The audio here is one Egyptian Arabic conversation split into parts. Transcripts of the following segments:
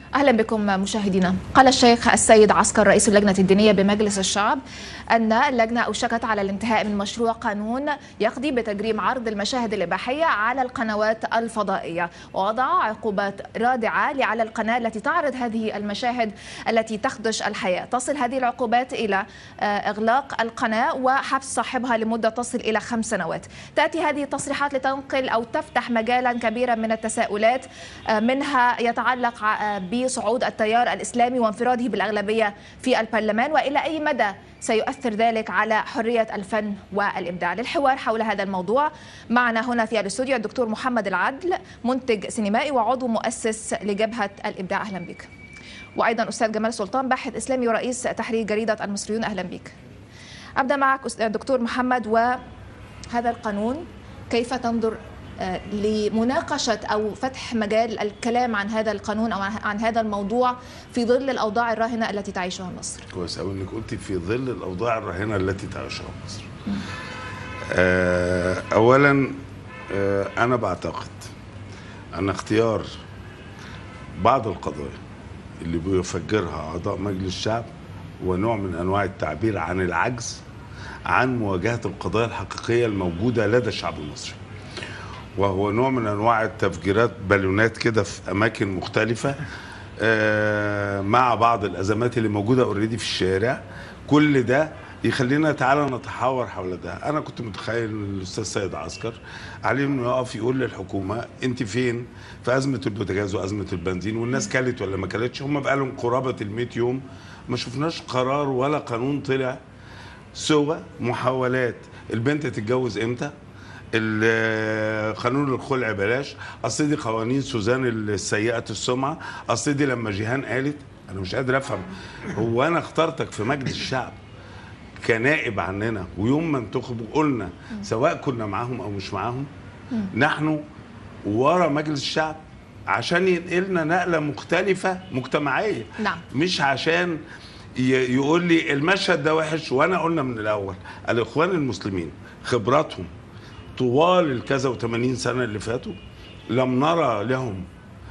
اهلا بكم مشاهدينا قال الشيخ السيد عسكر رئيس اللجنه الدينيه بمجلس الشعب ان اللجنه اوشكت على الانتهاء من مشروع قانون يقضي بتجريم عرض المشاهد الاباحيه على القنوات الفضائيه ووضع عقوبات رادعه على القناه التي تعرض هذه المشاهد التي تخدش الحياه تصل هذه العقوبات الى اغلاق القناه وحبس صاحبها لمده تصل الى خمس سنوات تاتي هذه التصريحات لتنقل او تفتح مجالا كبيرا من التساؤلات منها يتعلق ب بصعود التيار الإسلامي وانفراده بالأغلبية في البرلمان وإلى أي مدى سيؤثر ذلك على حرية الفن والإبداع للحوار حول هذا الموضوع معنا هنا في الاستوديو الدكتور محمد العدل منتج سينمائي وعضو مؤسس لجبهة الإبداع أهلا بك وأيضا أستاذ جمال سلطان باحث إسلامي ورئيس تحرير جريدة المصريون أهلا بك أبدأ معك دكتور محمد وهذا القانون كيف تنظر لمناقشة أو فتح مجال الكلام عن هذا القانون أو عن هذا الموضوع في ظل الأوضاع الراهنة التي تعيشها مصر كويس قوي انك قلتي في ظل الأوضاع الراهنة التي تعيشها مصر أولا أنا بعتقد أن اختيار بعض القضايا اللي بيفجرها أعضاء مجلس الشعب هو نوع من أنواع التعبير عن العجز عن مواجهة القضايا الحقيقية الموجودة لدى الشعب المصري وهو نوع من انواع التفجيرات بالونات كده في اماكن مختلفه مع بعض الازمات اللي موجوده اوريدي في الشارع كل ده يخلينا تعالى نتحاور حول ده انا كنت متخيل ان الاستاذ سيد عسكر عليه انه يقف يقول للحكومه انت فين في ازمه البوتاجاز وازمه البنزين والناس كلت ولا ما كلتش هم بقى لهم قرابه ال يوم ما شفناش قرار ولا قانون طلع سوى محاولات البنت تتجوز امتى قانون الخلع بلاش اصل دي قوانين سوزان السيئه السمعه اصل دي لما جيهان قالت انا مش قادر افهم هو انا اخترتك في مجلس الشعب كنائب عننا ويوم ما انتخبوا قلنا سواء كنا معاهم او مش معاهم نحن ورا مجلس الشعب عشان ينقلنا نقله مختلفه مجتمعيه نعم. مش عشان يقول لي المشهد ده وحش وانا قلنا من الاول الاخوان المسلمين خبراتهم طوال الكذا و80 سنه اللي فاتوا لم نرى لهم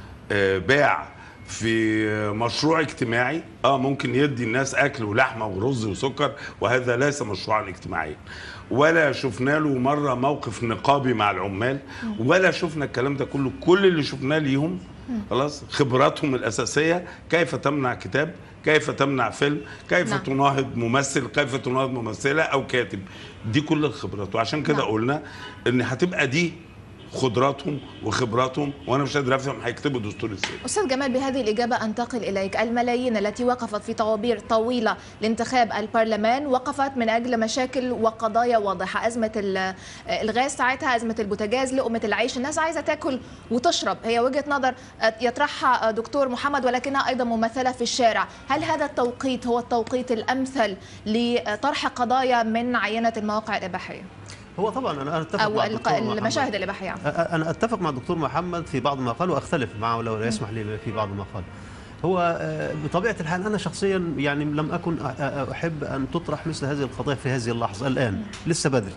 باع في مشروع اجتماعي اه ممكن يدي الناس اكل ولحمه ورز وسكر وهذا ليس مشروعا اجتماعيا ولا شفنا له مره موقف نقابي مع العمال ولا شفنا الكلام ده كله كل اللي شفناه ليهم خلاص خبراتهم الاساسيه كيف تمنع كتاب كيف تمنع فيلم كيف نعم. تناهض ممثل كيف تناهض ممثله او كاتب دي كل الخبرات وعشان كده نعم. قلنا ان هتبقى دي قدراتهم وخبراتهم وانا مش قادر افهم هيكتبوا دستور ازاي. استاذ جمال بهذه الاجابه انتقل اليك، الملايين التي وقفت في طوابير طويله لانتخاب البرلمان وقفت من اجل مشاكل وقضايا واضحه، ازمه الغاز ساعتها، ازمه البوتاجاز، لقمه العيش، الناس عايزه تاكل وتشرب، هي وجهه نظر يطرحها دكتور محمد ولكنها ايضا ممثله في الشارع، هل هذا التوقيت هو التوقيت الامثل لطرح قضايا من عينه المواقع الاباحيه؟ هو طبعا انا اتفق او مع المشاهد الاباحيه انا اتفق مع الدكتور محمد في بعض ما قال واختلف معه لو يسمح لي في بعض ما قال هو بطبيعه الحال انا شخصيا يعني لم اكن احب ان تطرح مثل هذه القضايا في هذه اللحظه الان لسه بدري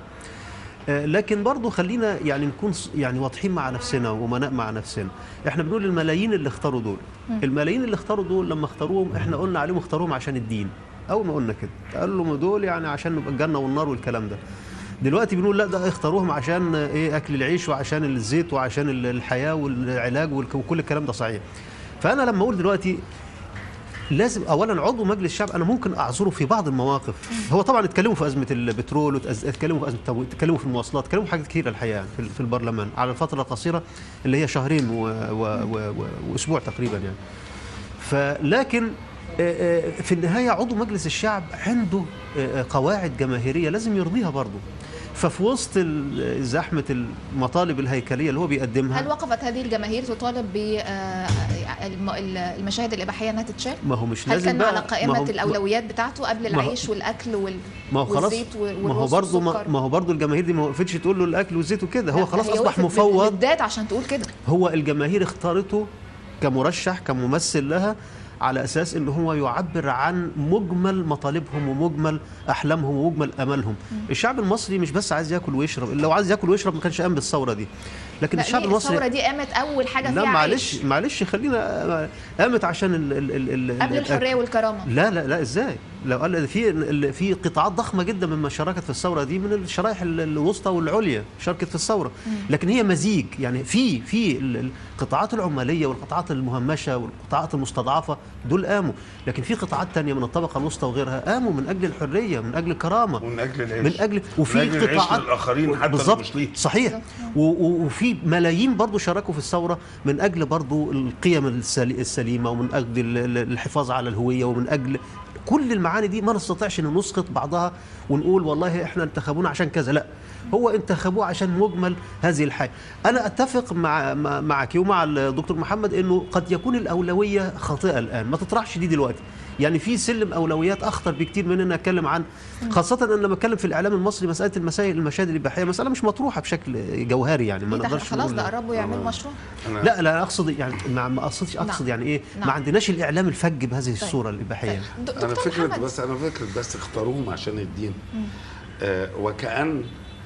لكن برضه خلينا يعني نكون يعني واضحين مع نفسنا ومناء مع نفسنا احنا بنقول الملايين اللي اختاروا دول الملايين اللي اختاروا دول لما اختاروهم احنا قلنا عليهم اختاروهم عشان الدين اول ما قلنا كده قال لهم دول يعني عشان نبقى الجنه والنار والكلام ده دلوقتي بنقول لا ده اختاروهم عشان ايه اكل العيش وعشان الزيت وعشان الحياه والعلاج وكل الكلام ده صحيح فانا لما اقول دلوقتي لازم اولا عضو مجلس الشعب انا ممكن اعذره في بعض المواقف هو طبعا اتكلموا في ازمه البترول اتكلموا في ازمه التمويل اتكلموا في المواصلات اتكلموا في حاجات كثيره الحقيقه في, في البرلمان على الفتره القصيره اللي هي شهرين و و و واسبوع تقريبا يعني فلكن في النهايه عضو مجلس الشعب عنده قواعد جماهيريه لازم يرضيها برضه ففي وسط زحمه المطالب الهيكليه اللي هو بيقدمها هل وقفت هذه الجماهير تطالب بالمشاهد الاباحيه انها تتشال؟ ما هو مش هل لازم كان بقى على قائمه ما هو الاولويات بتاعته قبل العيش والاكل وال ما هو خلاص والزيت ما هو برضه ما, ما هو برضه الجماهير دي ما وقفتش تقول له الاكل والزيت وكده هو خلاص اصبح مفوض بالذات عشان تقول كده هو الجماهير اختارته كمرشح كممثل لها على اساس ان هو يعبر عن مجمل مطالبهم ومجمل احلامهم ومجمل املهم الشعب المصري مش بس عايز ياكل ويشرب لو عايز ياكل ويشرب ما كانش قام بالثوره دي لكن لا الشعب ليه المصري الثوره دي قامت اول حاجه لا فيها معلش عيش معلش خلينا قامت عشان ال ال ال ال قبل الحريه والكرامه لا لا لا ازاي؟ لو قال في ال- في قطاعات ضخمه جدا مما شاركت في الثوره دي من الشرائح ال- الوسطى والعليا شاركت في الثوره لكن هي مزيج يعني في في ال- القطاعات العماليه والقطاعات المهمشه والقطاعات المستضعفه دول قاموا لكن في قطاعات تانية من الطبقه الوسطى وغيرها قاموا من اجل الحريه من اجل الكرامه ومن اجل العيش من اجل وفي من أجل العيش قطاعات للآخرين حتى لو بالظبط مش ليه. صحيح و- و- وفي ملايين برضو شاركوا في الثوره من اجل برضو القيم السلي- السليمه ومن اجل ال- ال- الحفاظ على الهويه ومن اجل كل المعاني دي ما نستطيعش ان نسقط بعضها ونقول والله احنا انتخبونا عشان كذا لا هو انتخبوه عشان مجمل هذه الحاجه انا اتفق مع مع- معك ومع الدكتور محمد انه قد يكون الاولويه خاطئه الان ما تطرحش دي دلوقتي يعني في سلم اولويات اخطر بكتير من ان اتكلم عن خاصه ان لما اتكلم في الاعلام المصري مساله المسائل المشاهد الاباحيه مساله مش مطروحه بشكل جوهري يعني ما إيه ده نقدرش خلاص نقول- ده قربوا يعملوا مشروع أنا- لا لا اقصد يعني ما ما اقصدش نعم. اقصد يعني ايه نعم. ما عندناش الاعلام الفج بهذه الصوره الاباحيه طيب. د- انا دكتور فكره محمد بس انا فكره بس اختاروهم عشان الدين آه وكأن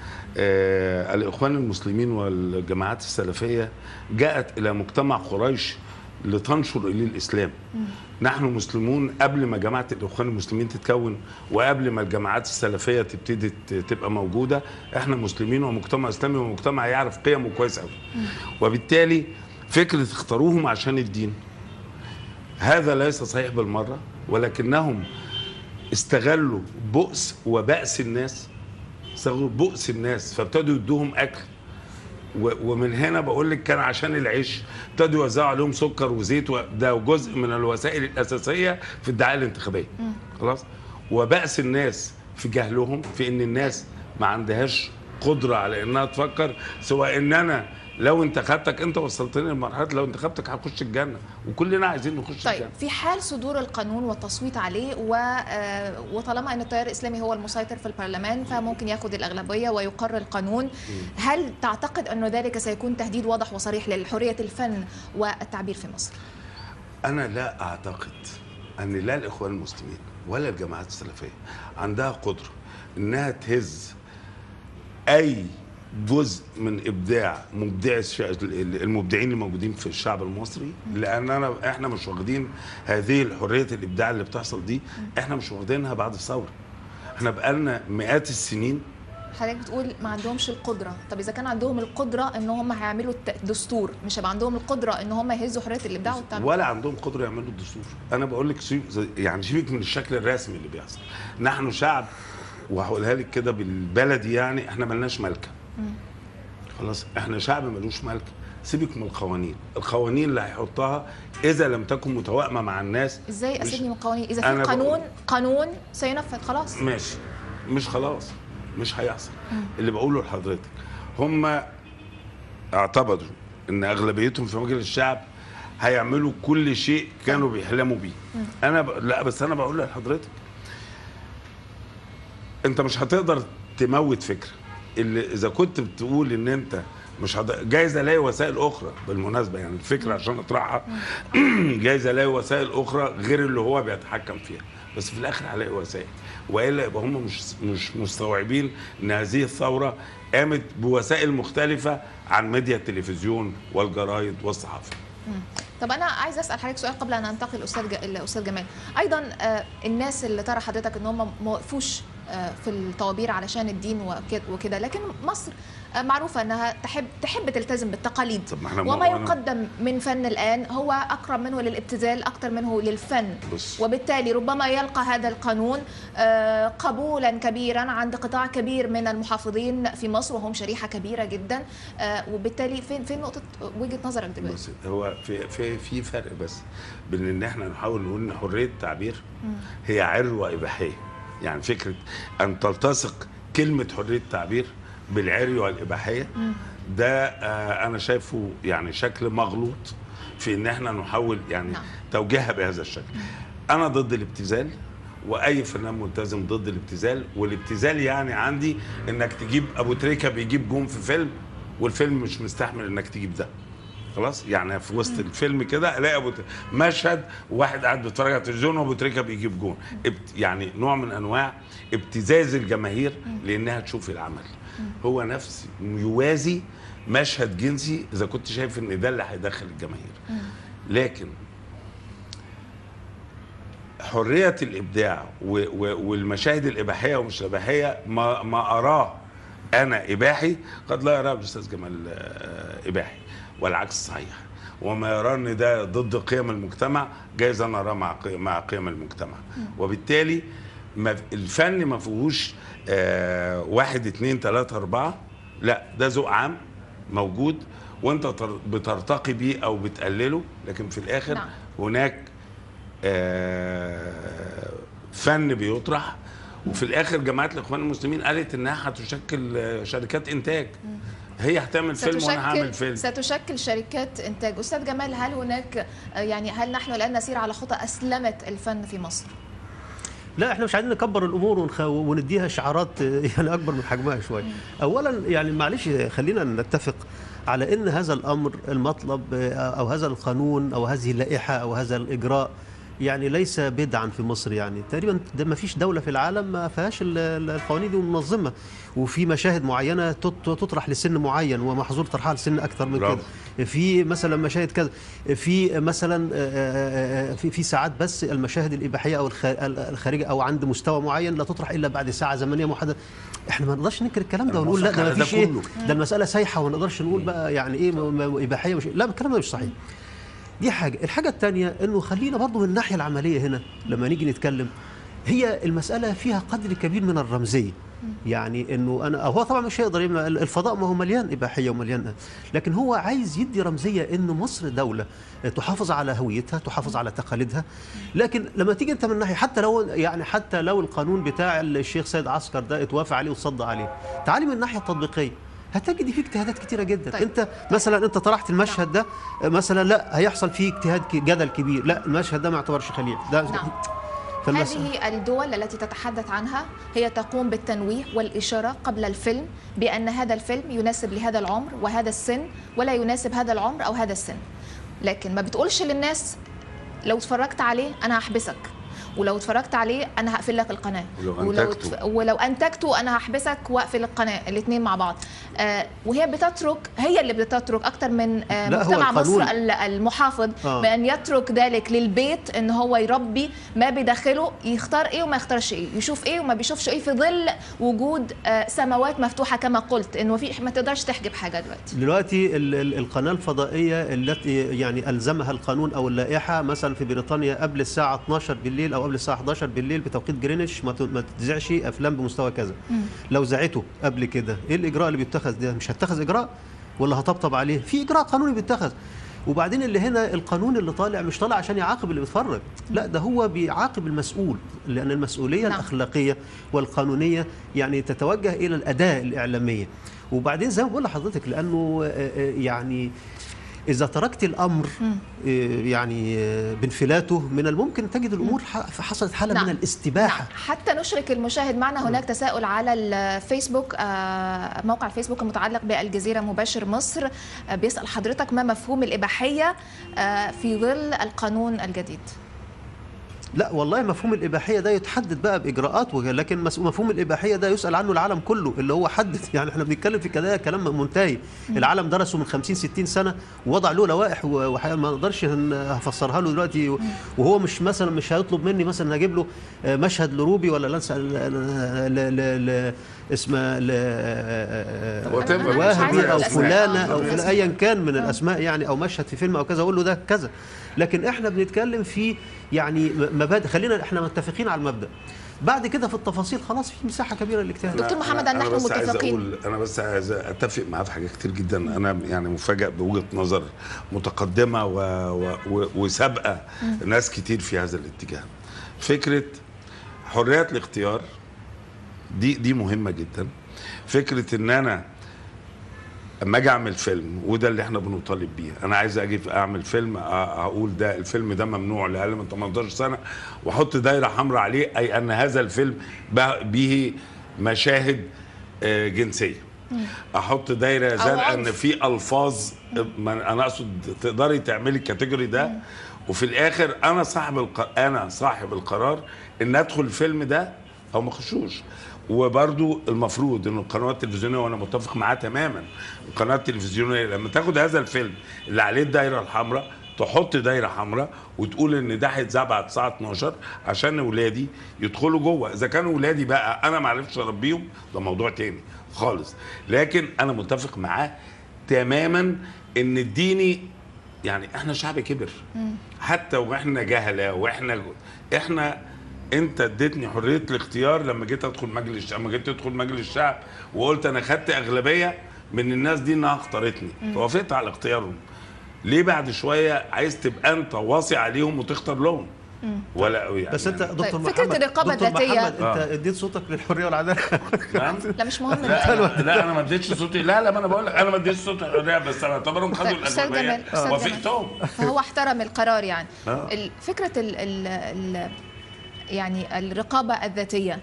آه الاخوان المسلمين والجماعات السلفيه جاءت الى مجتمع قريش لتنشر اليه الاسلام نحن مسلمون قبل ما جماعه الاخوان المسلمين تتكون وقبل ما الجماعات السلفيه تبتدي ت- تبقى موجوده احنا مسلمين ومجتمع اسلامي ومجتمع يعرف قيمه كويس قوي وبالتالي فكره اختاروهم عشان الدين هذا ليس صحيح بالمره ولكنهم استغلوا بؤس وبأس الناس استغلوا بؤس الناس فابتدوا يدوهم اكل و- ومن هنا بقول لك كان عشان العيش ابتدوا يوزعوا عليهم سكر وزيت وده جزء من الوسائل الاساسيه في الدعايه الانتخابيه خلاص وبأس الناس في جهلهم في ان الناس ما عندهاش قدره على انها تفكر سواء ان انا لو انتخبتك انت وصلتني لمرحله لو انتخبتك هخش الجنه وكلنا عايزين نخش طيب الجنه في حال صدور القانون والتصويت عليه و... آه، وطالما ان التيار الاسلامي هو المسيطر في البرلمان فممكن ياخذ الاغلبيه ويقر القانون هل تعتقد انه ذلك سيكون تهديد واضح وصريح لحريه الفن والتعبير في مصر؟ انا لا اعتقد ان لا الاخوان المسلمين ولا الجماعات السلفيه عندها قدره انها تهز اي جزء من ابداع مبدع الش- المبدعين الموجودين في الشعب المصري لان انا احنا مش واخدين هذه الحريه الابداع اللي بتحصل دي احنا مش واخدينها بعد الثوره احنا بقالنا مئات السنين حضرتك بتقول ما عندهمش القدره طب اذا كان عندهم القدره ان هم هيعملوا الت- دستور مش هيبقى عندهم القدره ان هم يهزوا حريه الابداع والتعبير ولا عندهم قدره يعملوا الدستور انا بقول لك سيب- زي- يعني سيبك من الشكل الرسمي اللي بيحصل نحن شعب وهقولها لك كده بالبلدي يعني احنا ملناش ملكه خلاص احنا شعب ملوش ملكه سيبك من القوانين القوانين اللي هيحطها اذا لم تكن متوائمه مع الناس ازاي مش- اسيبني من القوانين اذا في أنا بقول- قانون قانون سينفذ خلاص ماشي مش خلاص مش هيحصل اللي بقوله لحضرتك هم اعتبروا ان اغلبيتهم في مجلس الشعب هيعملوا كل شيء كانوا بيحلموا بيه انا ب... لا بس انا بقول لحضرتك انت مش هتقدر تموت فكره اللي اذا كنت بتقول ان انت مش هد... جايز الاقي وسائل اخرى بالمناسبه يعني الفكره عشان اطرحها جايز الاقي وسائل اخرى غير اللي هو بيتحكم فيها بس في الاخر هلاقي وسائل والا يبقى هم مش مش مستوعبين ان هذه الثوره قامت بوسائل مختلفه عن ميديا التلفزيون والجرايد والصحافه طب انا عايز اسال حضرتك سؤال قبل ان انتقل لاستاذ ج- الاستاذ جمال ايضا آه، الناس اللي ترى حضرتك ان هم ما وقفوش آه، في الطوابير علشان الدين وكده- وكده لكن مصر آه، معروفه انها تحب تحب تلتزم بالتقاليد طب ما احنا وما ما- يقدم من فن الان هو اقرب منه للابتذال اكثر منه للفن بص. وبالتالي ربما يلقى هذا القانون آه، قبولا كبيرا عند قطاع كبير من المحافظين في مصر وهم شريحه كبيره جدا آه، وبالتالي فين فين نقطه وجهه نظرك دلوقتي؟ بص هو في في في فرق بس بين ان احنا نحاول نقول ان حريه التعبير هي عروه اباحيه يعني فكره ان تلتصق كلمه حريه التعبير بالعروه والاباحيه ده آه انا شايفه يعني شكل مغلوط في ان احنا نحاول يعني نعم. توجيهها بهذا الشكل انا ضد الابتذال واي فنان ملتزم ضد الابتذال والابتذال يعني عندي انك تجيب ابو تريكه بيجيب جون في فيلم والفيلم مش مستحمل انك تجيب ده خلاص يعني في وسط الفيلم كده الاقي ابو ت- مشهد واحد قاعد بيتفرج على التلفزيون وابو تريكه بيجيب جون ابت- يعني نوع من انواع ابتزاز الجماهير لانها تشوف العمل هو نفس يوازي مشهد جنسي اذا كنت شايف ان ده اللي هيدخل الجماهير لكن حريه الابداع و- و- والمشاهد الاباحيه ومش الاباحيه ما ما اراه انا اباحي قد لا يراه الاستاذ جمال آه، اباحي والعكس صحيح وما يراه ان ده ضد قيم المجتمع جايز انا اراه مع قي- مع قيم المجتمع وبالتالي ما الفن ما فيهوش آه، واحد اتنين تلاته اربعه لا ده ذوق عام موجود وانت تر- بترتقي بيه او بتقلله لكن في الاخر نعم. هناك آه، فن بيطرح وفي الاخر جماعه الاخوان المسلمين قالت انها هتشكل آه، شركات انتاج هي هتعمل فيلم وانا هعمل ستشكل فيلم ستشكل شركات انتاج استاذ جمال هل هناك آه، يعني هل نحن الان نسير على خطى اسلمه الفن في مصر لا احنا مش عايزين نكبر الامور ونخ... ونديها شعارات يعني اكبر من حجمها شويه. اولا يعني معلش خلينا نتفق على ان هذا الامر المطلب او هذا القانون او هذه اللائحه او هذا الاجراء يعني ليس بدعا في مصر يعني تقريبا ده ما فيش دوله في العالم ما فيهاش ال- ال- القوانين دي منظمه وفي مشاهد معينه تط- تطرح لسن معين ومحظور طرحها لسن اكثر من برافو. كده في مثلا مشاهد كذا في مثلا آه، آه، آه، في في ساعات بس المشاهد الاباحيه او الخ- الخارجه او عند مستوى معين لا تطرح الا بعد ساعه زمنيه محدده احنا ما نقدرش ننكر الكلام ده أنا ونقول لا موافق ده على ما ده فيش ايه كله. ده المساله سايحه وما نقدرش نقول بقى يعني ايه م- م- اباحيه مش لا الكلام ده مش صحيح دي حاجه الحاجه الثانيه انه خلينا برضو من الناحيه العمليه هنا لما نيجي نتكلم هي المساله فيها قدر كبير من الرمزيه يعني انه انا هو طبعا مش هيقدر يمنع الفضاء ما هو مليان اباحيه ومليان لكن هو عايز يدي رمزيه ان مصر دوله تحافظ على هويتها تحافظ على تقاليدها لكن لما تيجي انت من ناحيه حتى لو يعني حتى لو القانون بتاع الشيخ سيد عسكر ده اتوافق عليه وتصدى عليه تعالي من الناحيه التطبيقيه هتجد فيه اجتهادات كتيره جدا طيب. طيب. انت مثلا انت طرحت المشهد ده مثلا لا هيحصل فيه اجتهاد ك- جدل كبير لا المشهد ده ما يعتبرش خليع ده نعم. فالمسألة هذه الدول التي تتحدث عنها هي تقوم بالتنويه والإشارة قبل الفيلم بأن هذا الفيلم يناسب لهذا العمر وهذا السن ولا يناسب هذا العمر أو هذا السن لكن ما بتقولش للناس لو اتفرجت عليه أنا هحبسك ولو اتفرجت عليه انا هقفل لك القناه ولو أنتجته. اتف- ولو انتجته انا هحبسك واقفل القناه الاثنين مع بعض آه وهي بتترك هي اللي بتترك اكتر من آه لا، هو مجتمع مصر القانون- ال- المحافظ آه. بان يترك ذلك للبيت ان هو يربي ما بداخله يختار ايه وما يختارش ايه يشوف ايه وما بيشوفش ايه في ظل وجود آه سماوات مفتوحه كما قلت انه في ما تقدرش تحجب حاجه دلوقتي دلوقتي ال- ال- القناه الفضائيه التي يعني الزمها القانون او اللائحه مثلا في بريطانيا قبل الساعه 12 بالليل او قبل الساعه 11 بالليل بتوقيت جرينتش ما ت- ما تذيعش افلام بمستوى كذا لو ذاعته قبل كده ايه الاجراء اللي بيتخذ ده مش هتخذ اجراء ولا هطبطب عليه في اجراء قانوني بيتخذ وبعدين اللي هنا القانون اللي طالع مش طالع عشان يعاقب اللي بيتفرج لا ده هو بيعاقب المسؤول لان المسؤوليه نعم. الاخلاقيه والقانونيه يعني تتوجه الى الاداه الاعلاميه وبعدين زي ما بقول لحضرتك لانه آه، آه، يعني اذا تركت الامر آه، يعني آه، بانفلاته من الممكن تجد الامور ح- حصلت حاله نعم. من الاستباحه نعم. حتى نشرك المشاهد معنا هناك تساؤل على الفيسبوك آه، موقع الفيسبوك المتعلق بالجزيرة مباشر مصر آه، بيسأل حضرتك ما مفهوم الإباحية آه، في ظل القانون الجديد لا والله مفهوم الإباحية ده يتحدد بقى بإجراءات وغير- لكن مس- مفهوم الإباحية ده يسأل عنه العالم كله اللي هو حدد يعني احنا بنتكلم في كده كلام منتهي العالم درسه من 50 60 سنة ووضع له لوائح و- وحقيقة ما نقدرش هن- هفسرها له دلوقتي وهو مش مثلا مش هيطلب مني مثلا اجيب له آه، مشهد لروبي ولا لانسى ل- ل- ل- ل- اسمها ل- آه، Whatever. أنا مش واهبي عايزة او الأسماء. فلانه آه، او الأسماء. فلان ايا كان من الاسماء يعني او مشهد في فيلم او كذا اقول له ده كذا لكن احنا بنتكلم في يعني م- مبادئ خلينا احنا متفقين على المبدا بعد كده في التفاصيل خلاص في مساحه كبيره للاجتهاد دكتور محمد، أنا- أن نحن أنا بس عايز متفقين. أقول انا بس عايز اتفق معاه في حاجات كتير جدا انا يعني مفاجئ بوجهه نظر متقدمه و... و... و... وسابقه ناس كتير في هذا الاتجاه فكره حريه الاختيار دي دي مهمه جدا فكره ان انا اما اجي اعمل فيلم وده اللي احنا بنطالب بيه انا عايز اجي اعمل فيلم أ- اقول ده الفيلم ده ممنوع لاقل من 18 سنه واحط دايره حمراء عليه اي ان هذا الفيلم ب- به مشاهد آه، جنسيه احط دايره أو زرقاء ان عنف. في الفاظ ما انا اقصد تقدري تعملي الكاتيجوري ده وفي الاخر انا صاحب الق... انا صاحب القرار ان ادخل الفيلم ده او ما اخشوش وبرضو المفروض ان القنوات التلفزيونيه وانا متفق معاه تماما القنوات التلفزيونيه لما تاخد هذا الفيلم اللي عليه الدايره الحمراء تحط دايره حمراء وتقول ان ده هيتذاع بعد الساعه 12 عشان اولادي يدخلوا جوه اذا كانوا اولادي بقى انا ما عرفتش اربيهم ده موضوع تاني خالص لكن انا متفق معاه تماما ان الديني يعني احنا شعب كبر حتى واحنا جهله واحنا احنا انت اديتني حريه الاختيار لما جيت ادخل مجلس الشعب لما جيت تدخل مجلس الشعب وقلت انا خدت اغلبيه من الناس دي انها اختارتني فوافقت على اختيارهم ليه بعد شويه عايز تبقى انت واصي عليهم وتختار لهم ولا يعني بس انت دكتور طيب، فكرة محمد الرقابة دكتور الذاتية. محمد انت آه. اديت صوتك للحريه والعداله نعم لا مش مهم لا أنا لا انا ما اديتش صوتي لا لا ما انا بقول لك انا ما اديتش صوتي الحريه بس انا اعتبرهم خدوا طيب، أستاذ الاغلبيه جمال، أستاذ جمال. وافقتهم فهو احترم القرار يعني آه. ال- فكرة ال ال ال يعني الرقابة الذاتية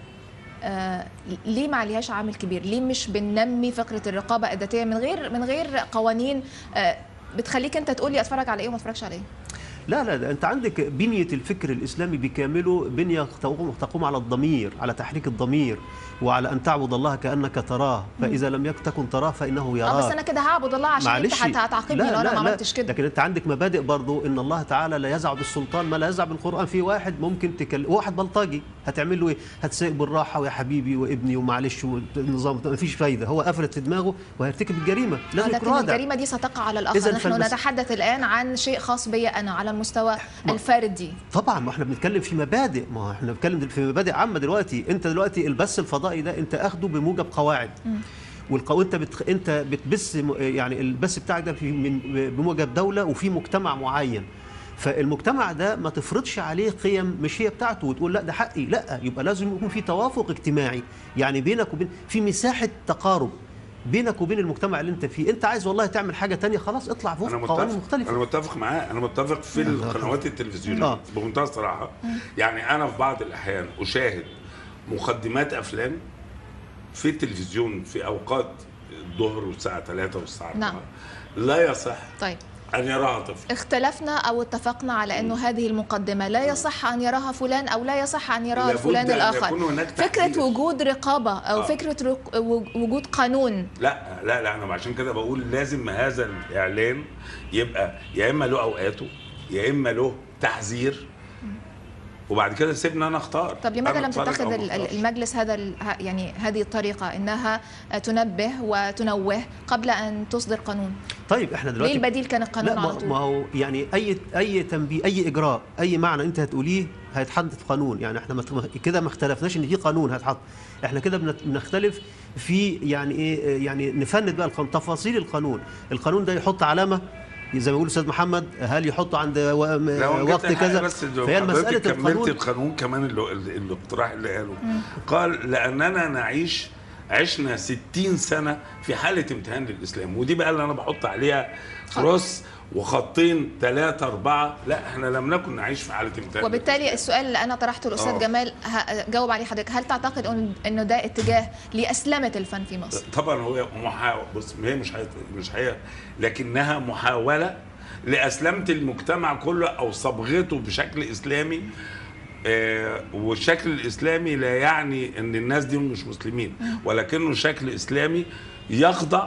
آه ليه ما عليهاش عامل كبير؟ ليه مش بننمي فكرة الرقابة الذاتية من غير من غير قوانين آه بتخليك انت تقول لي اتفرج على ايه وما اتفرجش على ايه؟ لا لا ده انت عندك بنيه الفكر الاسلامي بكامله بنيه تقوم تقوم على الضمير على تحريك الضمير وعلى ان تعبد الله كانك تراه فاذا لم يكن تكن تراه فانه يراك اه بس انا كده هعبد الله عشان انت هت- هتعاقبني لو انا ما عملتش كده لكن انت عندك مبادئ برضو ان الله تعالى لا يزع بالسلطان ما لا يزع بالقران في واحد ممكن تكلم واحد بلطجي هتعمل له ايه هتسيق بالراحه ويا حبيبي وابني ومعلش والنظام ما فيش فايده هو قفلت في دماغه وهيرتكب الجريمه آه، لازم لكن يكون الجريمه دي ستقع على الاخر إذن نحن فالمس- نتحدث الان عن شيء خاص بي انا على المستوى الفردي طبعا ما احنا بنتكلم في مبادئ ما احنا بنتكلم في مبادئ عامه دلوقتي انت دلوقتي البث الفضائي ده انت اخده بموجب قواعد والقو... انت بتخ... انت بتبث م- يعني البث بتاعك ده في من بموجب دوله وفي مجتمع معين فالمجتمع ده ما تفرضش عليه قيم مش هي بتاعته وتقول لا ده حقي لا يبقى لازم يكون في توافق اجتماعي يعني بينك وبين في مساحه تقارب بينك وبين المجتمع اللي انت فيه انت عايز والله تعمل حاجه تانية خلاص اطلع فوق انا قوانين متفق مختلفه انا متفق معاه انا متفق في القنوات التلفزيونيه آه. بمنتهى الصراحه يعني انا في بعض الاحيان اشاهد مقدمات افلام في التلفزيون في اوقات الظهر والساعه 3 والساعه نعم. 4 لا يصح طيب ان يراها طفل اختلفنا او اتفقنا على انه هذه المقدمه لا يصح ان يراها فلان او لا يصح ان يراها لابد الفلان أن الاخر يكون هناك فكره تحديد. وجود رقابه او آه. فكره رق- وجود قانون لا لا لا انا عشان كده بقول لازم هذا الاعلان يبقى يا اما له اوقاته يا اما له تحذير وبعد كده سيبنا انا اختار طب لماذا أنا لم أتفرج تتخذ أو ما ال- ال- أختارش. المجلس هذا ال- ه- يعني هذه الطريقه انها تنبه وتنوه قبل ان تصدر قانون طيب احنا ليه دلوقتي البديل كان لا القانون على ما, طول ما هو يعني اي اي تنبيه اي اجراء اي معنى انت هتقوليه هيتحدد في قانون يعني احنا ما- كده ما اختلفناش ان في قانون هيتحط احنا كده بنت- بنختلف في يعني ايه يعني نفند بقى القانون تفاصيل القانون القانون ده يحط علامه زي ما بيقول الاستاذ محمد هل يحط عند و- لا، هو وقت جت حاجة كذا بس لو فهي حضرتك مساله كملت القانون القانون كمان اللي اللي- الاقتراح اللي قاله قال لاننا نعيش عشنا 60 سنه في حاله امتهان للاسلام ودي بقى اللي انا بحط عليها كروس وخطين ثلاثة أربعة لا احنا لم نكن نعيش في حالة امتهان وبالتالي السؤال اللي انا طرحته الاستاذ آه. جمال ه- جاوب عليه حضرتك هل تعتقد إن- انه ده اتجاه لاسلمه الفن في مصر طبعا هو محاولة بص هي مش هي مش هي لكنها محاولة لأسلمة المجتمع كله أو صبغته بشكل إسلامي آه والشكل الإسلامي لا يعني إن الناس دي مش مسلمين ولكنه شكل إسلامي يخضع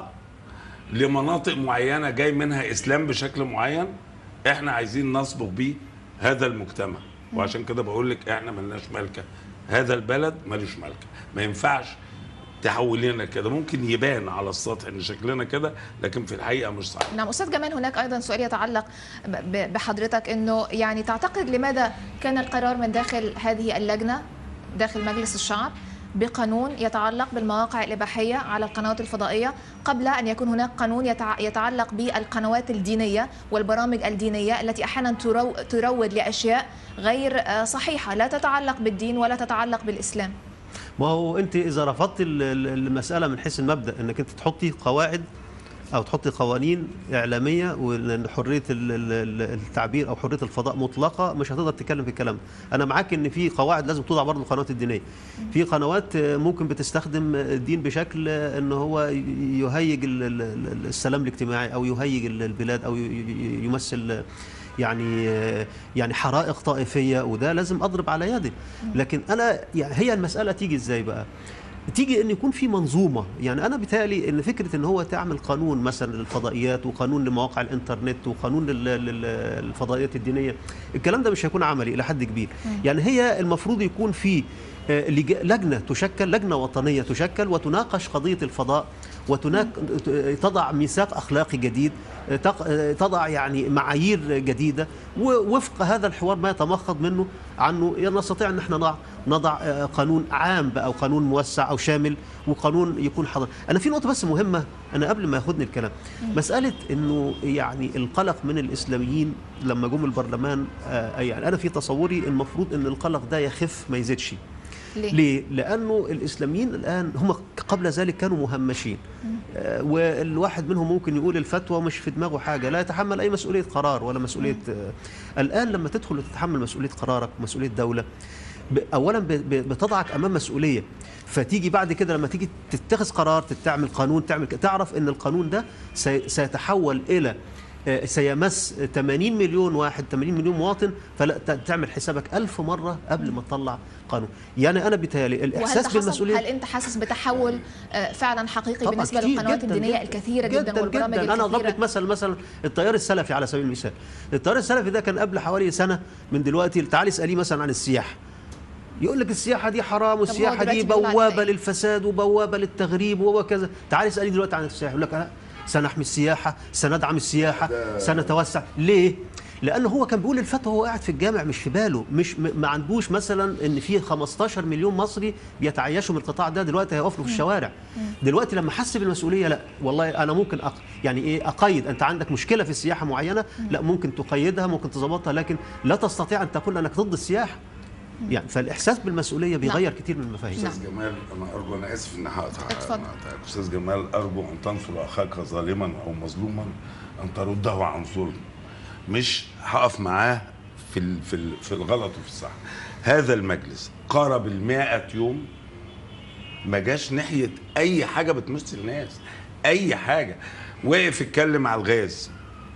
لمناطق معينة جاي منها إسلام بشكل معين إحنا عايزين نصبغ بيه هذا المجتمع وعشان كده بقول لك إحنا ملناش ملكة هذا البلد ملوش ملكة ما ينفعش تحول لنا كده ممكن يبان على السطح ان شكلنا كده لكن في الحقيقه مش صح نعم استاذ جمال هناك ايضا سؤال يتعلق ب- ب- بحضرتك انه يعني تعتقد لماذا كان القرار من داخل هذه اللجنه داخل مجلس الشعب بقانون يتعلق بالمواقع الإباحية على القنوات الفضائية قبل أن يكون هناك قانون يتع- يتعلق بالقنوات الدينية والبرامج الدينية التي أحيانا ترو- تروج لأشياء غير آه، صحيحة لا تتعلق بالدين ولا تتعلق بالإسلام ما هو انت اذا رفضت ال- ال- المساله من حيث المبدا انك انت تحطي قواعد او تحطي قوانين اعلاميه وان حريه ال- ال- ال- التعبير او حريه الفضاء مطلقه مش هتقدر تتكلم في الكلام ده. انا معاك ان في قواعد لازم توضع برضه القنوات الدينيه في قنوات آه، ممكن بتستخدم الدين بشكل آه، ان هو ي- يهيج ال- ال- ال- السلام الاجتماعي او يهيج ال- البلاد او ي- ي- يمثل آه، يعني آه، يعني حرائق طائفيه وده لازم اضرب على يدي لكن انا يعني هي المساله تيجي ازاي بقى تيجي ان يكون في منظومه يعني انا بيتهيألي ان فكره ان هو تعمل قانون مثلا للفضائيات وقانون لمواقع الانترنت وقانون لل- لل- للفضائيات الدينيه الكلام ده مش هيكون عملي الى حد كبير يعني هي المفروض يكون في آه، لج- لجنه تشكل لجنه وطنيه تشكل وتناقش قضيه الفضاء وتناك تضع ميثاق اخلاقي جديد آه، تق- آه، تضع يعني معايير جديده ووفق هذا الحوار ما يتمخض منه عنه نستطيع ان احنا نضع نضع آه، قانون عام بقى او قانون موسع او شامل وقانون يكون حاضر انا في نقطه بس مهمه انا قبل ما ياخدني الكلام مساله انه يعني القلق من الاسلاميين لما جم البرلمان آه، يعني انا في تصوري المفروض ان القلق ده يخف ما يزيدش ليه؟ ليه؟ لأنه الإسلاميين الآن هم قبل ذلك كانوا مهمشين آه، والواحد منهم ممكن يقول الفتوى مش في دماغه حاجة لا يتحمل أي مسؤولية قرار ولا مسؤولية آه، الآن لما تدخل وتتحمل مسؤولية قرارك ومسؤولية دولة ب- أولا ب- ب- بتضعك أمام مسؤولية فتيجي بعد كده لما تيجي تتخذ قرار تعمل قانون تعمل ك- تعرف أن القانون ده سي- سيتحول إلى آه، سيمس 80 مليون واحد 80 مليون مواطن فلا ت- تعمل حسابك ألف مرة قبل ما تطلع قانون يعني أنا بيتهيألي وهل الإحساس ده حصل؟ بالمسؤولية هل انت حاسس بتحول آه، فعلا حقيقي طبعاً بالنسبه كتير للقنوات جداً الدينيه جداً الكثيره جدا, جدا والبرامج جدا انا الكثيره ضربت مثل مثلا التيار السلفي على سبيل المثال التيار السلفي ده كان قبل حوالي سنه من دلوقتي تعالي اساليه مثلا عن السياحه يقول لك السياحه دي حرام والسياحه دلوقتي دي بيقول عليها بوابه إيه؟ للفساد وبوابه للتغريب وكذا تعالي اساليه دلوقتي عن السياحه يقول لك أنا سنحمي السياحه سندعم السياحه سنتوسع ليه لانه هو كان بيقول الفتوى وهو قاعد في الجامع مش في باله مش م- ما عندوش مثلا ان في 15 مليون مصري بيتعايشوا من القطاع ده دلوقتي هيقفوا في الشوارع دلوقتي لما حس بالمسؤوليه لا والله انا ممكن أق... يعني ايه اقيد انت عندك مشكله في السياحه معينه لا ممكن تقيدها ممكن تظبطها لكن لا تستطيع ان تقول انك ضد السياحه يعني فالاحساس بالمسؤوليه بيغير كتير من المفاهيم نعم. استاذ جمال انا ارجو انا اسف اني هقطع اتفضل. أنا هقطعك. استاذ جمال ارجو ان تنصر اخاك ظالما او مظلوما ان ترده عن ظلم مش هقف معاه في ال- في ال- في الغلط وفي الصح هذا المجلس قارب ال يوم ما جاش ناحيه اي حاجه بتمس الناس اي حاجه وقف يتكلم على الغاز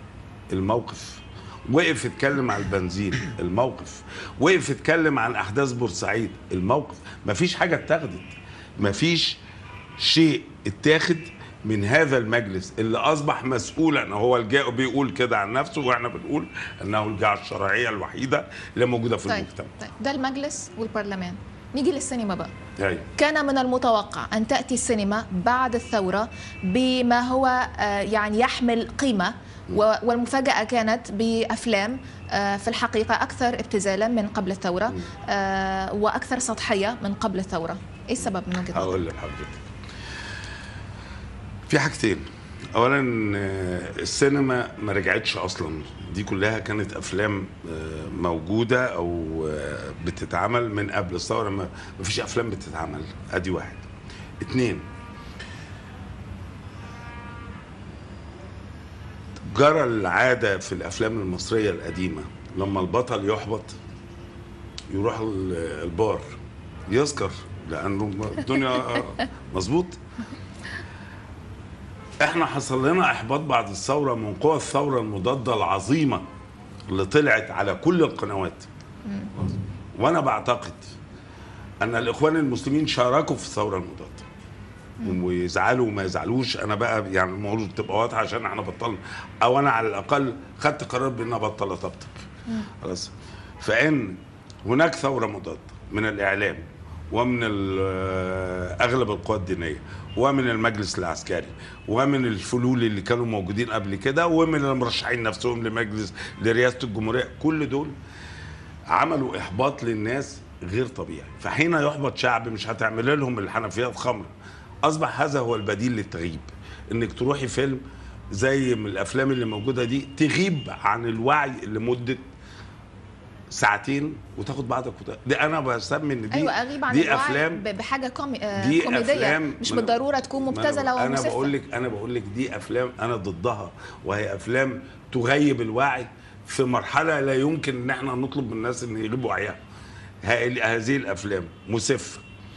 الموقف وقف يتكلم على البنزين الموقف وقف يتكلم عن احداث بورسعيد الموقف مفيش حاجه اتاخدت مفيش شيء اتاخد من هذا المجلس اللي اصبح مسؤولا هو الجاء بيقول كده عن نفسه واحنا بنقول انه الجهه الشرعيه الوحيده اللي موجوده في طيب المجتمع طيب ده المجلس والبرلمان نيجي للسينما بقى أيوة. كان من المتوقع أن تأتي السينما بعد الثورة بما هو آه، يعني يحمل قيمة و- والمفاجأة كانت بأفلام آه، في الحقيقة أكثر ابتذالا من قبل الثورة آه، وأكثر سطحية من قبل الثورة إيه السبب من وجهة نظرك؟ هقول لحضرتك في حاجتين اولا آه، السينما ما رجعتش اصلا دي كلها كانت افلام آه، موجوده او آه، بتتعمل من قبل الثوره ما ما فيش افلام بتتعمل ادي واحد اتنين جرى العاده في الافلام المصريه القديمه لما البطل يحبط يروح ال- البار يسكر لانه الدنيا مظبوط احنا حصل لنا احباط بعد الثوره من قوى الثوره المضاده العظيمه اللي طلعت على كل القنوات وانا بعتقد ان الاخوان المسلمين شاركوا في الثوره المضاده ويزعلوا وما يزعلوش انا بقى يعني الموضوع تبقى واضحه عشان احنا بطلنا او انا على الاقل خدت قرار بان أنا ابطل اطبطب خلاص فان هناك ثوره مضاده من الاعلام ومن ال- اغلب القوى الدينيه ومن المجلس العسكري ومن الفلول اللي كانوا موجودين قبل كده ومن المرشحين نفسهم لمجلس لرئاسه الجمهوريه كل دول عملوا احباط للناس غير طبيعي فحين يحبط شعب مش هتعمل لهم الحنفيات خمر اصبح هذا هو البديل للتغييب انك تروحي فيلم زي من الافلام اللي موجوده دي تغيب عن الوعي لمده ساعتين وتاخد بعضك وت... دي انا بسمي ان دي ايوه اغيب عن دي الوعي افلام ب- بحاجه كومي... آه، دي كوميديه افلام مش ما أنا- بالضروره تكون ما أنا- مبتذله انا ومسفه بقول لك انا بقول لك دي افلام انا ضدها وهي افلام تغيب الوعي في مرحله لا يمكن ان احنا نطلب من الناس ان يغيبوا وعيها ه- هذه الافلام مسفه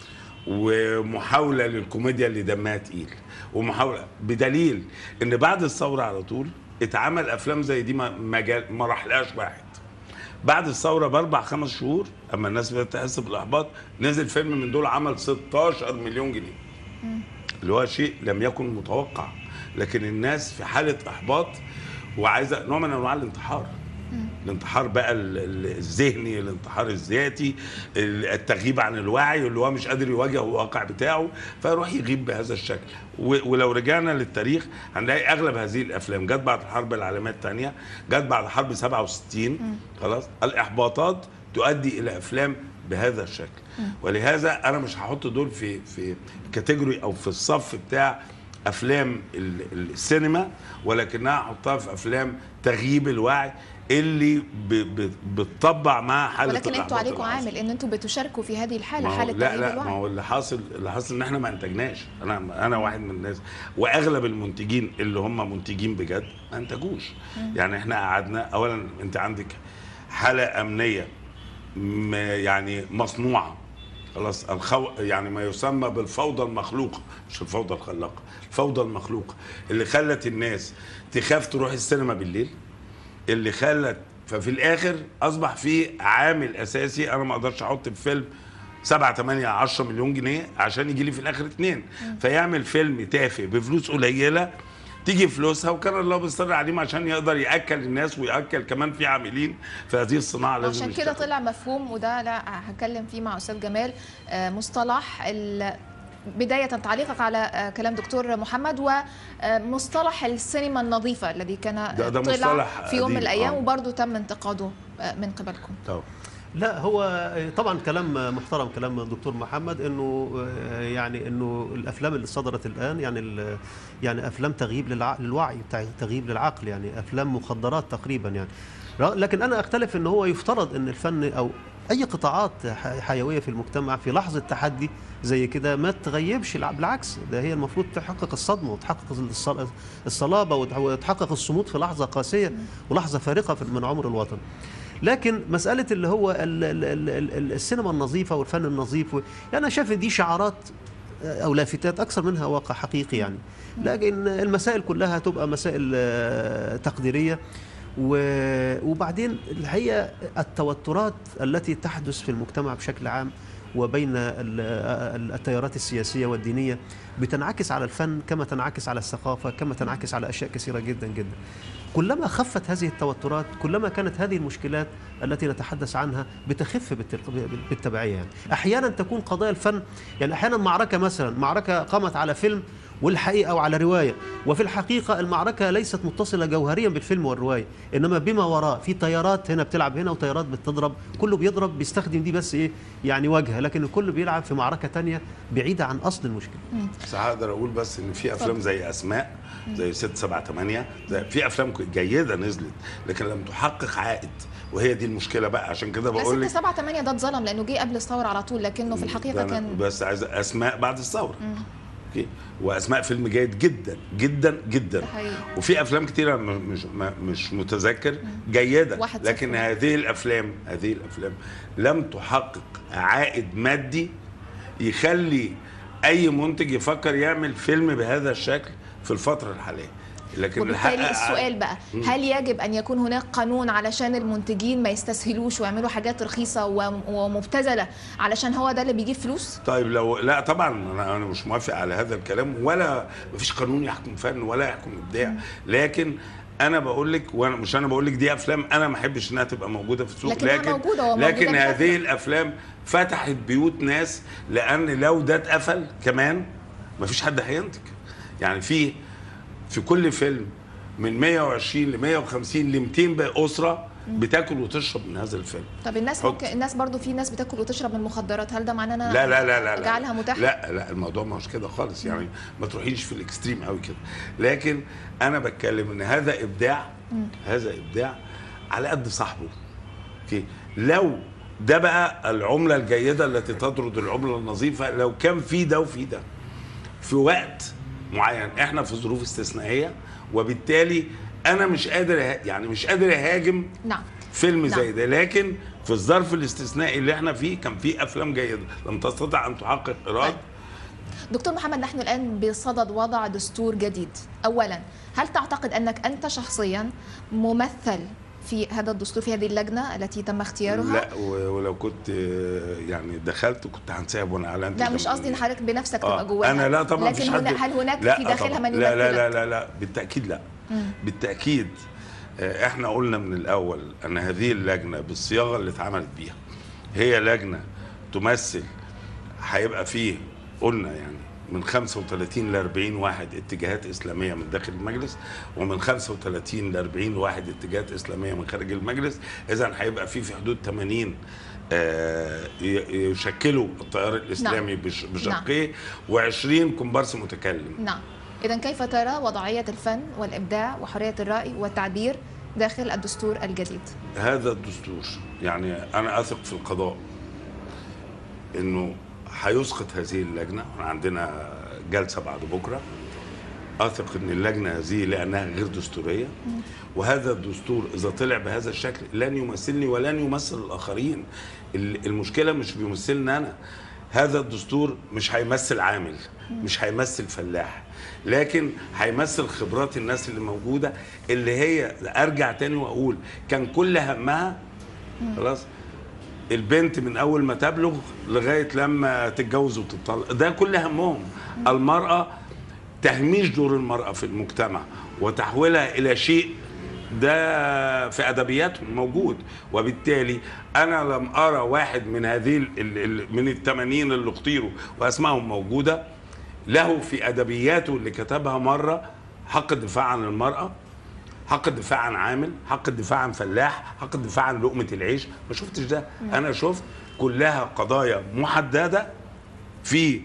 ومحاوله للكوميديا اللي دمها تقيل ومحاوله بدليل ان بعد الثوره على طول اتعمل افلام زي دي ما ما, جا- ما راحلهاش واحد بعد الثوره باربع خمس شهور اما الناس بدات تحس بالاحباط نزل فيلم من دول عمل 16 مليون جنيه اللي هو شيء لم يكن متوقع لكن الناس في حاله احباط وعايزه نوع من انواع الانتحار الانتحار بقى ال- ال- الذهني الانتحار الذاتي ال- التغييب عن الوعي اللي هو مش قادر يواجه الواقع بتاعه فيروح يغيب بهذا الشكل و- ولو رجعنا للتاريخ هنلاقي اغلب هذه الافلام جت بعد الحرب العالميه الثانيه جت بعد حرب 67 خلاص الاحباطات تؤدي الى افلام بهذا الشكل ولهذا انا مش هحط دول في في كاتيجوري او في الصف بتاع افلام ال- ال- السينما ولكنها احطها في افلام تغييب الوعي اللي ب- ب- بتطبع مع حاله ولكن انتوا الإحباط عليكم اللي حاصل. عامل ان انتوا بتشاركوا في هذه الحاله ما هو حاله لا تغييب لا ما الوعي هو اللي حاصل اللي حاصل ان احنا ما انتجناش انا انا واحد من الناس واغلب المنتجين اللي هم منتجين بجد ما انتجوش يعني احنا قعدنا اولا انت عندك حاله امنيه م- يعني مصنوعه خلاص الخو... يعني ما يسمى بالفوضى المخلوقه مش الفوضى الخلاقه الفوضى المخلوقه اللي خلت الناس تخاف تروح السينما بالليل اللي خلت ففي الاخر اصبح في عامل اساسي انا ما اقدرش احط في فيلم 7 8 10 مليون جنيه عشان يجي لي في الاخر اتنين فيعمل فيلم تافه بفلوس قليله تيجي فلوسها وكان الله بيصر عليهم عشان يقدر ياكل الناس وياكل كمان في عاملين في هذه الصناعه لازم عشان كده يشتغلوا. طلع مفهوم وده لا هتكلم فيه مع استاذ جمال آه، مصطلح ال- بداية تعليقك على آه، كلام دكتور محمد ومصطلح السينما النظيفة الذي كان آه، ده- ده طلع مصطلح في يوم من قديم، الأيام آه. وبرضه تم انتقاده آه، من قبلكم طبعا. لا هو طبعا كلام محترم كلام الدكتور محمد انه يعني انه الافلام اللي صدرت الان يعني ال- يعني افلام تغييب للع- للوعي بتاع تغييب للعقل يعني افلام مخدرات تقريبا يعني ر- لكن انا اختلف ان هو يفترض ان الفن او اي قطاعات ح- حيويه في المجتمع في لحظه تحدي زي كده ما تغيبش الع- بالعكس ده هي المفروض تحقق الصدمه وتحقق الص- الصلابه وت- وتحقق الصمود في لحظه قاسيه ولحظه فارقه في- من عمر الوطن لكن مسألة اللي هو ال ال ال ال السينما النظيفة والفن النظيف و... يعني أنا شايف دي شعارات أو لافتات أكثر منها واقع حقيقي يعني لكن المسائل كلها تبقى مسائل آه، تقديرية و- وبعدين الحقيقة التوترات التي تحدث في المجتمع بشكل عام وبين ال- ال- التيارات السياسية والدينية بتنعكس على الفن كما تنعكس على الثقافة كما تنعكس على أشياء كثيرة جدا جدا كلما خفت هذه التوترات كلما كانت هذه المشكلات التي نتحدث عنها بتخف بالتلق- بالتبعية يعني. أحيانا تكون قضايا الفن يعني أحيانا معركة مثلا معركة قامت على فيلم والحقيقة أو على رواية وفي الحقيقة المعركة ليست متصلة جوهريا بالفيلم والرواية إنما بما وراء في تيارات هنا بتلعب هنا وتيارات بتضرب كله بيضرب بيستخدم دي بس إيه يعني واجهة لكن الكل بيلعب في معركة تانية بعيدة عن أصل المشكلة بس هقدر اقول بس ان في افلام زي اسماء زي 6 7 8 زي في افلام جيده نزلت لكن لم تحقق عائد وهي دي المشكله بقى عشان كده لا بقول 6 لك 7 8 ده اتظلم لأنه جه قبل الثورة على طول لكنه في ده الحقيقة أنا كان بس عايز اسماء بعد الثوره اوكي واسماء فيلم جيد جدا جدا جدا ده حقيقي. وفي افلام كتيره م- مش م- مش متذكر جيده واحد لكن صفر. هذه الافلام هذه الافلام لم تحقق عائد مادي يخلي اي منتج يفكر يعمل فيلم بهذا الشكل في الفتره الحاليه لكن وبالتالي الحق- السؤال بقى هل يجب ان يكون هناك قانون علشان المنتجين ما يستسهلوش ويعملوا حاجات رخيصه وم- ومبتذله علشان هو ده اللي بيجيب فلوس طيب لو لا طبعا انا انا مش موافق على هذا الكلام ولا مفيش قانون يحكم فن ولا يحكم ابداع لكن انا بقول لك وانا مش انا بقول لك دي افلام انا ما احبش انها تبقى موجوده في السوق لكنها لكن موجودة، هو موجودة لكن بشكل. هذه الافلام فتحت بيوت ناس لان لو ده اتقفل كمان مفيش حد هينتج يعني في في كل فيلم من 120 ل 150 ل 200 بقى اسره بتاكل وتشرب من هذا الفيلم طب الناس حط. ممكن الناس برضو في ناس بتاكل وتشرب من المخدرات هل ده معناه ان انا لا لا لا لا اجعلها متاحه لا لا الموضوع مش كده خالص يعني ما تروحيش في الاكستريم قوي كده لكن انا بتكلم ان هذا ابداع هذا ابداع على قد صاحبه اوكي لو ده بقى العمله الجيده التي تطرد العمله النظيفه لو كان في ده وفي ده في وقت معين احنا في ظروف استثنائيه وبالتالي انا مش قادر أه- يعني مش قادر اهاجم نعم فيلم نعم. زي ده لكن في الظرف الاستثنائي اللي احنا فيه كان في افلام جيده لم تستطع ان تحقق ايراد طيب. دكتور محمد نحن الآن بصدد وضع دستور جديد أولا هل تعتقد أنك أنت شخصيا ممثل في هذا الدستور في هذه اللجنة التي تم اختيارها لا و- ولو كنت آه، يعني دخلت كنت هنسحب وانا اعلنت لا ده مش من- قصدي ان حضرتك بنفسك آه، تبقى جواها انا لا طبعا لكن مفيش هنا حد هل هناك لا في داخلها طبعاً. من لا لا لا يمثلك؟ لا لا بالتاكيد لا بالتاكيد آه، احنا قلنا من الاول ان هذه اللجنه بالصياغه اللي اتعملت بيها هي لجنه تمثل هيبقى فيه قلنا يعني من 35 ل 40 واحد اتجاهات اسلاميه من داخل المجلس ومن 35 ل 40 واحد اتجاهات اسلاميه من خارج المجلس اذا هيبقى في في حدود 80 آه، ي- يشكلوا التيار الاسلامي بش- بشقيه و20 كومبارس متكلم نعم إذا كيف ترى وضعية الفن والإبداع وحرية الرأي والتعبير داخل الدستور الجديد؟ هذا الدستور يعني انا اثق في القضاء انه هيسقط هذه اللجنه عندنا جلسه بعد بكره اثق ان اللجنه هذه لانها غير دستوريه وهذا الدستور اذا طلع بهذا الشكل لن يمثلني ولن يمثل الاخرين ال- المشكله مش بيمثلني انا هذا الدستور مش هيمثل عامل مش هيمثل فلاح لكن هيمثل خبرات الناس اللي موجوده اللي هي ارجع تاني واقول كان كل همها خلاص البنت من اول ما تبلغ لغايه لما تتجوز وتطلق ده كل همهم المراه تهميش دور المراه في المجتمع وتحويلها الى شيء ده في ادبياتهم موجود وبالتالي انا لم ارى واحد من هذه ال- ال- ال- من الثمانين اللي اختيروا واسمائهم موجوده له في ادبياته اللي كتبها مره حق الدفاع عن المراه حق الدفاع عن عامل حق الدفاع عن فلاح حق الدفاع عن لقمة العيش ما شفتش ده أنا شفت كلها قضايا محددة في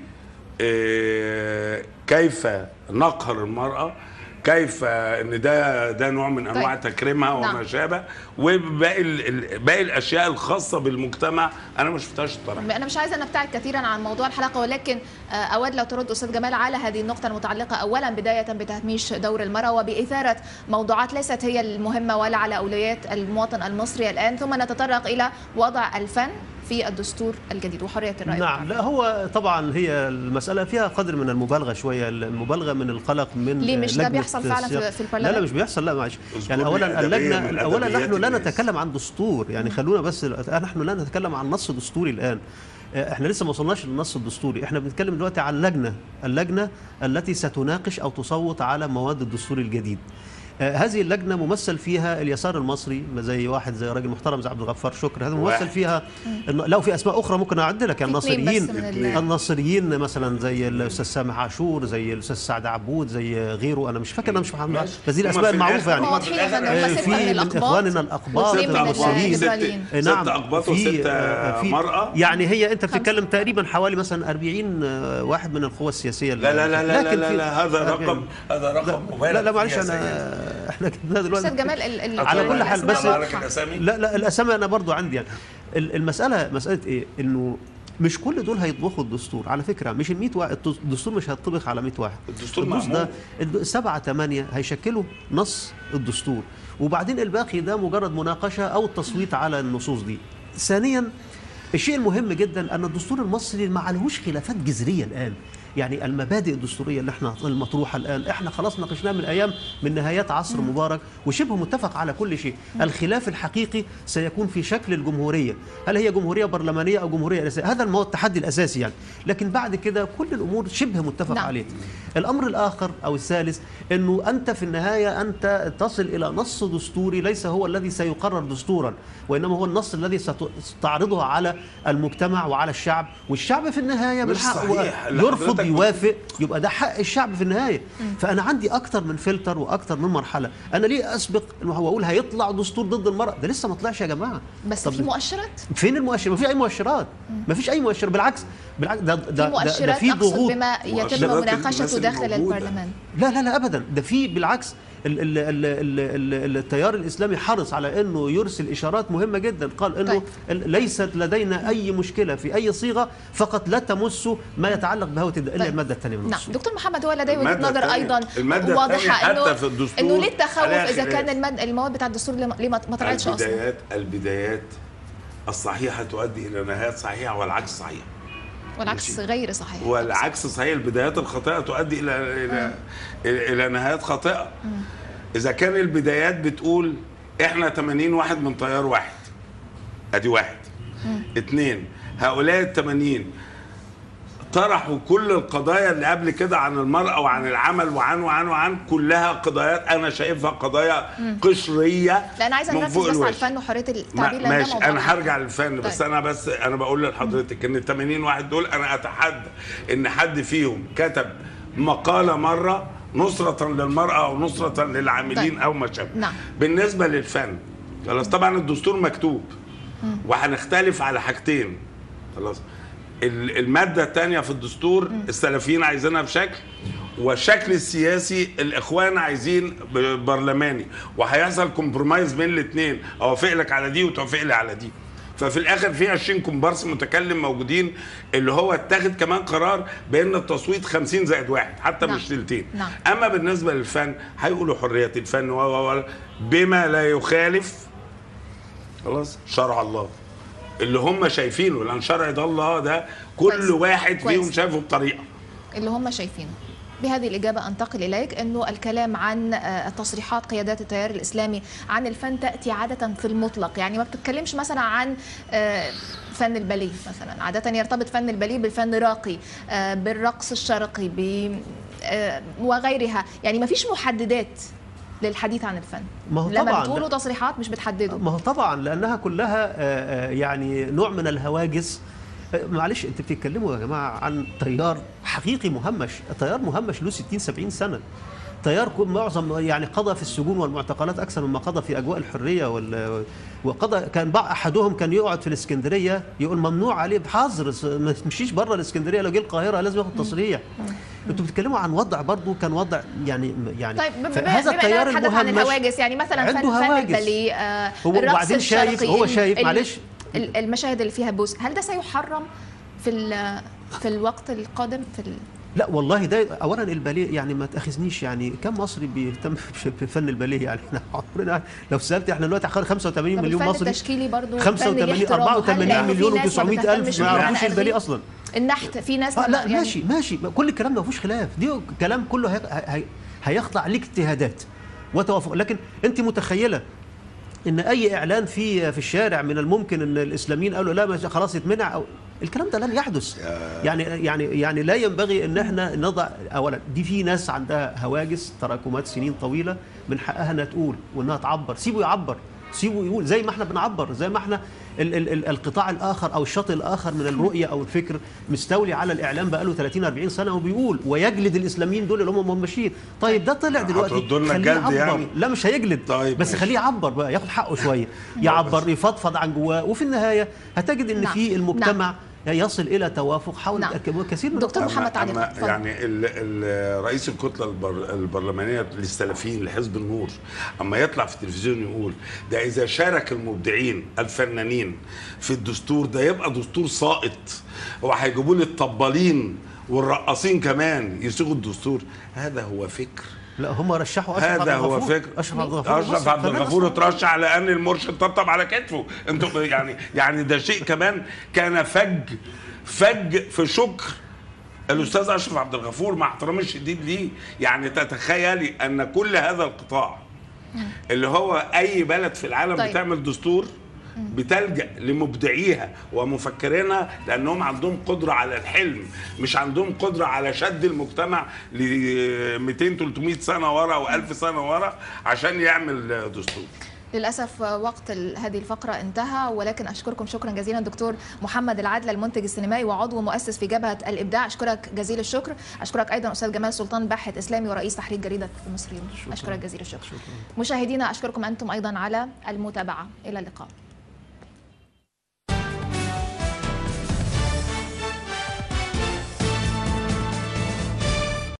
آه، كيف نقهر المرأة كيف ان ده ده نوع من انواع طيب. تكريمها وما نعم. شابه وباقي ال- ال- باقي الاشياء الخاصه بالمجتمع انا ما شفتهاش الطرح انا مش عايزه نبتعد كثيرا عن موضوع الحلقه ولكن آه، اود لو ترد استاذ جمال على هذه النقطه المتعلقه اولا بدايه بتهميش دور المراه وباثاره موضوعات ليست هي المهمه ولا على اولويات المواطن المصري الان ثم نتطرق الى وضع الفن في الدستور الجديد وحريه الراي نعم لا هو طبعا هي المسألة فيها قدر من المبالغة شوية المبالغة من القلق من ليه مش ده لجنة بيحصل فعلا في- السياق. في البرلمان؟ لا لا مش بيحصل لا معلش اذكر يعني لي اولا أدبية من اللجنة اولا أدبيات نحن لا الناس. نتكلم عن دستور يعني خلونا بس نحن لا نتكلم عن نص دستوري الان آه، احنا لسه ما وصلناش للنص الدستوري احنا بنتكلم دلوقتي عن لجنة اللجنة التي ستناقش او تصوت على مواد الدستور الجديد آه، هذه اللجنه ممثل فيها اليسار المصري زي واحد زي راجل محترم زي عبد الغفار شكر هذا ممثل واحد. فيها إنه- لا وفي اسماء اخرى ممكن اعد لك يعني في اثنين بس الناصريين من ال- الناصريين مثلا زي الاستاذ سامح عاشور زي الاستاذ سعد عبود زي غيره انا مش فاكر انا مش محمد ماشي. بس دي هما الاسماء في المعروفه الآخر- يعني هم واضحين يا فندم آه، هم في ستة من من الأقباط اخواننا الاقباط واثنين من المصريين الليبراليين. ست اقباط وست آه، في مرأة يعني هي انت بتتكلم تقريبا حوالي مثلا 40 آه، واحد من القوى السياسيه لا لا لا لا لا, لكن لا, في- لا هذا 40. رقم هذا رقم مبالغ لا لا معلش فيه يا انا احنا كنا دلوقتي استاذ جمال ال- ال- على كل حال الأسماء بس واضحة. الاسامي لا لا الاسامي انا برضو عندي يعني ال- المساله مساله ايه انه مش كل دول هيطبخوا الدستور على فكره مش ال 100 واحد الدستور مش هيطبخ على 100 واحد الدستور الدستور معمول. ده الد- سبعة ثمانية هيشكلوا نص الدستور وبعدين الباقي ده مجرد مناقشة أو التصويت على النصوص دي ثانيا الشيء المهم جدا أن الدستور المصري ما عليهوش خلافات جذرية الآن يعني المبادئ الدستورية اللي احنا المطروحة الآن احنا خلاص ناقشناها من أيام من نهايات عصر مبارك وشبه متفق على كل شيء الخلاف الحقيقي سيكون في شكل الجمهورية هل هي جمهورية برلمانية أو جمهورية رئاسية هذا المو- التحدي الأساسي يعني لكن بعد كده كل الأمور شبه متفق نعم. عليه الامر الاخر او الثالث انه انت في النهايه انت تصل الى نص دستوري ليس هو الذي سيقرر دستورا وانما هو النص الذي ستعرضه على المجتمع وعلى الشعب والشعب في النهايه من مش حقه صحيح. اللي يرفض حضرتك يوافق يبقى ده حق الشعب في النهايه فانا عندي اكتر من فلتر واكتر من مرحله انا ليه اسبق انه هو اقول هيطلع دستور ضد المراه ده لسه ما طلعش يا جماعه بس طب في مؤشرات فين المؤشر ما في اي مؤشرات ما فيش اي مؤشر بالعكس بالعكس ده ده في ده, ده, ده مؤشرات في اقصد ضغوط بما يتم مؤشرات الناس مناقشته اللي داخل موجودة. البرلمان لا لا لا ابدا ده في بالعكس ال- ال- ال- ال- ال- التيار الاسلامي حرص على انه يرسل اشارات مهمه جدا قال انه طيب. ال- ليست لدينا اي مشكله في اي صيغه فقط لا تمس ما يتعلق بهويه الد- الا طيب. الماده الثانيه من نعم الدستور دكتور محمد هو لديه وجهه المادة نظر الثانية- ايضا المادة واضحه الثانية حتى انه في الدستور انه ليه التخوف عليها اذا خلاف. كان المد... المواد بتاع الدستور ليه ما- ليه ما ما طلعتش اصلا البدايات البدايات الصحيحه تؤدي الى نهايات صحيحه والعكس صحيح والعكس ماشي. غير صحيح والعكس صحيح البدايات الخاطئه تؤدي الى الى الى, إلى نهايات خاطئه اذا كان البدايات بتقول احنا 80 واحد من طيار واحد ادي واحد اثنين هؤلاء ال 80 طرحوا كل القضايا اللي قبل كده عن المرأة وعن العمل وعن وعن وعن كلها قضايات أنا شايفها قضايا قشرية لا انا عايزه من نركز فوق بس على الوش. الفن وحريه ما التعبير لان ده ماشي موضوع انا هرجع للفن بس طيب. انا بس انا بقول لحضرتك ان ال 80 واحد دول انا اتحدى ان حد فيهم كتب مقاله مره نصرة للمرأة أو نصرة للعاملين طيب. أو ما شابه نعم. بالنسبة للفن خلاص طبعا الدستور مكتوب وهنختلف على حاجتين خلاص ال- المادة الثانية في الدستور السلفيين عايزينها بشكل والشكل السياسي الاخوان عايزين ب- برلماني وهيحصل كومبرومايز بين الاثنين اوافق لك على دي وتوافق لي على دي ففي الاخر في 20 كومبارس متكلم موجودين اللي هو اتخذ كمان قرار بان التصويت 50 زائد واحد حتى نعم. مش تلتين نعم. اما بالنسبه للفن هيقولوا حريه الفن و و و بما لا يخالف خلاص شرع الله اللي هم شايفينه لان شرع ده الله ده كل كويس. واحد كويس. فيهم شايفه بطريقه اللي هم شايفينه بهذه الإجابة أنتقل إليك أنه الكلام عن آه، تصريحات قيادات التيار الإسلامي عن الفن تأتي عادة في المطلق يعني ما بتتكلمش مثلا عن آه، فن الباليه مثلا عادة يرتبط فن الباليه بالفن الراقي آه، بالرقص الشرقي ب آه، وغيرها يعني ما فيش محددات للحديث عن الفن ما هو لما طبعاً. بتقولوا تصريحات مش بتحددوا ما هو طبعا لانها كلها آه، آه، يعني نوع من الهواجس آه، معلش انت بتتكلموا يا جماعه عن تيار حقيقي مهمش تيار مهمش له 60 70 سنه تيار كل- معظم يعني قضى في السجون والمعتقلات اكثر مما قضى في اجواء الحريه وال وقضى كان بعض احدهم كان يقعد في الاسكندريه يقول ممنوع عليه بحظر س- ما تمشيش بره الاسكندريه لو جه القاهره لازم ياخد تصريح انتوا بتتكلموا عن وضع برضه كان وضع يعني يعني طيب بما فهذا بما التيار إننا نتحدث عن المهمش الهواجس يعني مثلا فن عنده فن هواجس. الباليه آه، هو الرقص وبعدين شايف- الشرقي هو ال- شايف- ال- معلش. ال- المشاهد اللي فيها بوس هل ده سيحرم في ال- في الوقت القادم في ال... لا والله ده اولا الباليه يعني ما تاخذنيش يعني كم مصري بيهتم بفن الباليه يعني احنا عمرنا لو سالت احنا دلوقتي حوالي 85 طب مليون الفن مصري التشكيلي برضو 85 فن ليه احترامه. هل 84 لأنه في مليون ناس ما و900 بتهتمش الف ما بالمعنى يعرفوش الباليه الأدبي؟ اصلا النحت في ناس آه ما- لا يعني ماشي ماشي كل الكلام ده ما فيهوش خلاف دي كلام كله هي هي هيخضع لاجتهادات وتوافق لكن انت متخيله ان اي اعلان في في الشارع من الممكن ان الاسلاميين قالوا لا مش- خلاص يتمنع او الكلام ده لن يحدث يعني يعني يعني لا ينبغي ان احنا نضع اولا دي في ناس عندها هواجس تراكمات سنين طويله من حقها انها تقول وانها تعبر سيبه يعبر سيبه يقول زي ما احنا بنعبر زي ما احنا ال ال ال القطاع الاخر او الشاطئ الاخر من الرؤيه او الفكر مستولي على الاعلام بقاله 30 40 سنه وبيقول ويجلد الاسلاميين دول اللي هم مهمشين طيب ده طلع دلوقتي هتردوا لنا خليه الجلد يعبر يعني؟ لا مش هيجلد طيب بس ماشي. خليه يعبر بقى ياخد حقه شويه يعبر يفضفض عن جواه وفي النهايه هتجد ان نعم. في المجتمع يصل الى توافق حول نعم. كثير من دكتور القضايا. محمد تعليق، أما اتفضل. يعني ال- ال- رئيس الكتله البر البرلمانيه للسلفيين لحزب النور اما يطلع في التلفزيون يقول ده اذا شارك المبدعين الفنانين في الدستور ده يبقى دستور ساقط وهيجيبوا لي الطبالين والرقاصين كمان يصيغوا الدستور هذا هو فكر لا هم رشحوا اشرف عبد هذا هو الغفور. فكر اشرف عبد الغفور اشرف مصري. عبد فنان الغفور أصلاً. اترشح على ان المرشد طبطب على كتفه انتوا يعني يعني ده شيء كمان كان فج فج في شكر الاستاذ اشرف عبد الغفور مع احترامي الشديد ليه يعني تتخيلي ان كل هذا القطاع اللي هو اي بلد في العالم طيب. بتعمل دستور بتلجا لمبدعيها ومفكرينها لانهم عندهم قدره على الحلم مش عندهم قدره على شد المجتمع ل 200 300 سنه ورا او 1000 سنه ورا عشان يعمل دستور للاسف وقت ال- هذه الفقره انتهى ولكن اشكركم شكرا جزيلا دكتور محمد العدل المنتج السينمائي وعضو مؤسس في جبهه الابداع اشكرك جزيل الشكر اشكرك ايضا استاذ جمال سلطان باحث اسلامي ورئيس تحرير جريده المصريين اشكرك جزيل الشكر مشاهدينا اشكركم انتم ايضا على المتابعه الى اللقاء